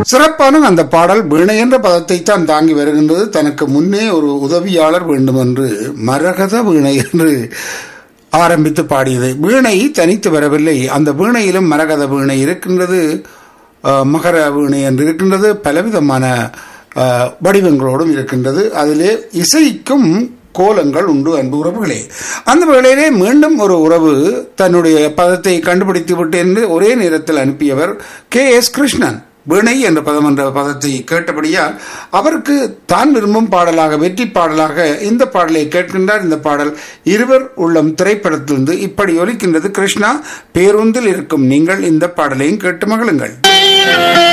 சிறப்பான அந்த பாடல் வீணை என்ற பதத்தை தான் தாங்கி வருகின்றது தனக்கு முன்னே ஒரு உதவியாளர் வேண்டும் என்று மரகத வீணை என்று ஆரம்பித்து பாடியது வீணை தனித்து வரவில்லை அந்த வீணையிலும் மரகத வீணை இருக்கின்றது அஹ், மகர வீணை என்று இருக்கின்றது பலவிதமான அஹ், வடிவங்களோடும் இருக்கின்றது அதிலே இசைக்கும் கோலங்கள் உண்டு அன்பு உறவுகளே அந்த வேளையிலே மீண்டும் ஒரு உறவு தன்னுடைய பதத்தை கண்டுபிடித்து விட்டு என்று ஒரே நேரத்தில் அனுப்பியவர் கே எஸ் கிருஷ்ணன் வீணை என்ற பதம் என்ற பதத்தை கேட்டபடியால் அவருக்கு தான் விரும்பும் பாடலாக வெற்றி பாடலாக இந்த பாடலை கேட்கின்றார் இந்த பாடல் இருவர் உள்ளம் திரைப்படத்திலிருந்து இப்படி ஒலிக்கின்றது கிருஷ்ணா பேருந்தில் இருக்கும் நீங்கள் இந்த பாடலையும் கேட்டு மகிழுங்கள்